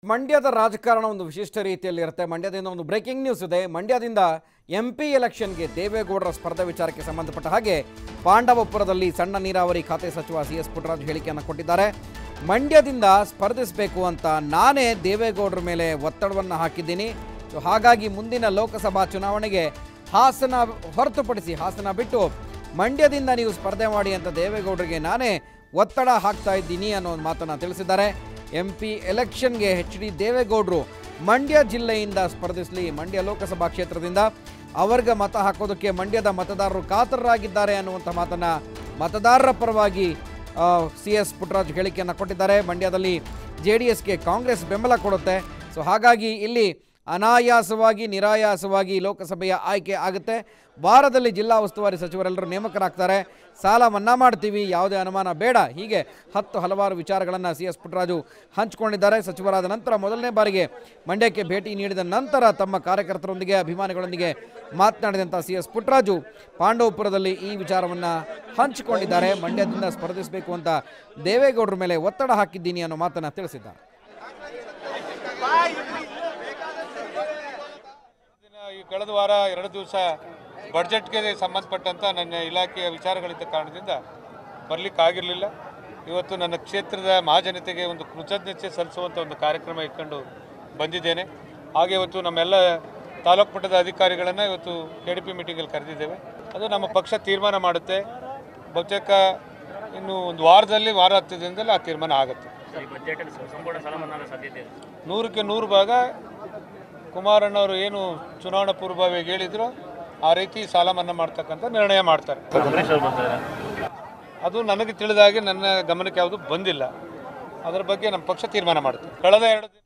ಮಂಡ್ಯದ ರಾಜಕಾರಣ ಒಂದು ವಿಶಿಷ್ಟ ರೀತಿಯಲ್ಲಿ ಇರುತ್ತೆ ಮಂಡ್ಯದಿಂದ ಒಂದು ಬ್ರೇಕಿಂಗ್ ನ್ಯೂಸ್ ಇದೆ ಮಂಡ್ಯದಿಂದ ಎಂ ಪಿ ಎಲೆಕ್ಷನ್ಗೆ ದೇವೇಗೌಡರ ಸ್ಪರ್ಧೆ ವಿಚಾರಕ್ಕೆ ಸಂಬಂಧಪಟ್ಟ ಹಾಗೆ ಪಾಂಡವಪುರದಲ್ಲಿ ಸಣ್ಣ ನೀರಾವರಿ ಖಾತೆ ಸಚಿವ ಸಿ ಎಸ್ ಪುಟ್ಟರಾಜು ಹೇಳಿಕೆಯನ್ನು ಕೊಟ್ಟಿದ್ದಾರೆ ಮಂಡ್ಯದಿಂದ ಸ್ಪರ್ಧಿಸಬೇಕು ಅಂತ ನಾನೇ ದೇವೇಗೌಡರ ಮೇಲೆ ಒತ್ತಡವನ್ನು ಹಾಕಿದ್ದೀನಿ ಸೊ ಹಾಗಾಗಿ ಮುಂದಿನ ಲೋಕಸಭಾ ಚುನಾವಣೆಗೆ ಹಾಸನ ಹೊರತುಪಡಿಸಿ ಹಾಸನ ಬಿಟ್ಟು ಮಂಡ್ಯದಿಂದ ನೀವು ಸ್ಪರ್ಧೆ ಮಾಡಿ ಅಂತ ದೇವೇಗೌಡರಿಗೆ ನಾನೇ ಒತ್ತಡ ಹಾಕ್ತಾ ಇದ್ದೀನಿ ಅನ್ನೋ ಒಂದು ಮಾತನ್ನು ತಿಳಿಸಿದ್ದಾರೆ ಎಂ ಪಿ ಎಲೆಕ್ಷನ್ಗೆ ಎಚ್ ಡಿ ದೇವೇಗೌಡರು ಮಂಡ್ಯ ಜಿಲ್ಲೆಯಿಂದ ಸ್ಪರ್ಧಿಸಲಿ ಮಂಡ್ಯ ಲೋಕಸಭಾ ಕ್ಷೇತ್ರದಿಂದ ಅವರಿಗೆ ಮತ ಹಾಕೋದಕ್ಕೆ ಮಂಡ್ಯದ ಮತದಾರರು ಕಾತರರಾಗಿದ್ದಾರೆ ಅನ್ನುವಂಥ ಮಾತನ್ನು ಮತದಾರರ ಪರವಾಗಿ ಸಿ ಎಸ್ ಪುಟ್ಟರಾಜು ಹೇಳಿಕೆಯನ್ನು ಕೊಟ್ಟಿದ್ದಾರೆ ಮಂಡ್ಯದಲ್ಲಿ ಜೆ ಡಿ ಎಸ್ಗೆ ಕಾಂಗ್ರೆಸ್ ಬೆಂಬಲ ಕೊಡುತ್ತೆ ಸೊ ಹಾಗಾಗಿ ಇಲ್ಲಿ ಅನಾಯಾಸವಾಗಿ ನಿರಾಯಾಸವಾಗಿ ಲೋಕಸಭೆಯ ಆಯ್ಕೆ ಆಗುತ್ತೆ ವಾರದಲ್ಲಿ ಜಿಲ್ಲಾ ಉಸ್ತುವಾರಿ ಸಚಿವರೆಲ್ಲರೂ ನೇಮಕರಾಗ್ತಾರೆ ಸಾಲ ಮನ್ನಾ ಮಾಡ್ತೀವಿ ಯಾವುದೇ ಅನುಮಾನ ಬೇಡ ಹೀಗೆ ಹತ್ತು ಹಲವಾರು ವಿಚಾರಗಳನ್ನು ಸಿ ಎಸ್ ಪುಟ್ಟರಾಜು ಹಂಚಿಕೊಂಡಿದ್ದಾರೆ ಸಚಿವರಾದ ನಂತರ ಮೊದಲನೇ ಬಾರಿಗೆ ಮಂಡ್ಯಕ್ಕೆ ಭೇಟಿ ನೀಡಿದ ನಂತರ ತಮ್ಮ ಕಾರ್ಯಕರ್ತರೊಂದಿಗೆ ಅಭಿಮಾನಿಗಳೊಂದಿಗೆ ಮಾತನಾಡಿದಂಥ ಸಿ ಎಸ್ ಪುಟ್ಟರಾಜು ಪಾಂಡವಪುರದಲ್ಲಿ ಈ ವಿಚಾರವನ್ನು ಹಂಚಿಕೊಂಡಿದ್ದಾರೆ ಮಂಡ್ಯದಿಂದ ಸ್ಪರ್ಧಿಸಬೇಕು ಅಂತ ದೇವೇಗೌಡರ ಮೇಲೆ ಒತ್ತಡ ಹಾಕಿದ್ದೀನಿ ಅನ್ನೋ ಮಾತನ್ನು ತಿಳಿಸಿದ್ದಾರೆ ದಿನ ಈ ಕಳೆದ ವಾರ ಎರಡು ದಿವಸ ಬಡ್ಜೆಟ್ಗೆ ಸಂಬಂಧಪಟ್ಟಂಥ ನನ್ನ ಇಲಾಖೆಯ ವಿಚಾರಗಳಿದ್ದ ಕಾರಣದಿಂದ ಬರಲಿಕ್ಕಾಗಿರಲಿಲ್ಲ ಇವತ್ತು ನನ್ನ ಕ್ಷೇತ್ರದ ಮಹಾಜನತೆಗೆ ಒಂದು ಕೃತಜ್ಞತೆ ಸಲ್ಲಿಸುವಂಥ ಒಂದು ಕಾರ್ಯಕ್ರಮ ಇಟ್ಕೊಂಡು ಬಂದಿದ್ದೇನೆ ಹಾಗೆ ಇವತ್ತು ನಮ್ಮೆಲ್ಲ ತಾಲೂಕು ಮಟ್ಟದ ಅಧಿಕಾರಿಗಳನ್ನು ಇವತ್ತು ಕೆ ಡಿ ಪಿ ಮೀಟಿಂಗಲ್ಲಿ ಕರೆದಿದ್ದೇವೆ ಅದು ನಮ್ಮ ಪಕ್ಷ ತೀರ್ಮಾನ ಮಾಡುತ್ತೆ ಬಹುತೇಕ ಇನ್ನು ಒಂದು ವಾರದಲ್ಲಿ ವಾರ ಹತ್ತು ದಿನದಲ್ಲಿ ಆ ತೀರ್ಮಾನ ಆಗುತ್ತೆ ಈ ಬಜೆಟಲ್ಲಿ ಸಂಪೂರ್ಣ ಸಾಲ ಮನ್ನಾ ಆಗೋ ಸಾಧ್ಯತೆ ಇದೆ ನೂರಕ್ಕೆ ನೂರು ಭಾಗ ಕುಮಾರಣ್ಣವರು ಏನು ಚುನಾವಣಾ ಪೂರ್ವಭಾವಿಯಾಗಿ ಹೇಳಿದ್ರು ಆ ರೀತಿ ಸಾಲ ಮನ್ನಾ ಮಾಡ್ತಕ್ಕಂಥ ನಿರ್ಣಯ ಮಾಡ್ತಾರೆ ಅಂಬರೀಶ್ ಅವ್ರು ಬರ್ತಾರೆ ಅದು ನನಗೆ ತಿಳಿದ ಹಾಗೆ ನನ್ನ ಗಮನಕ್ಕೆ ಯಾವುದು ಬಂದಿಲ್ಲ ಅದರ ಬಗ್ಗೆ ನಮ್ಮ ಪಕ್ಷ ತೀರ್ಮಾನ ಮಾಡುತ್ತೆ ಕಳೆದ ಎರಡು ದಿನ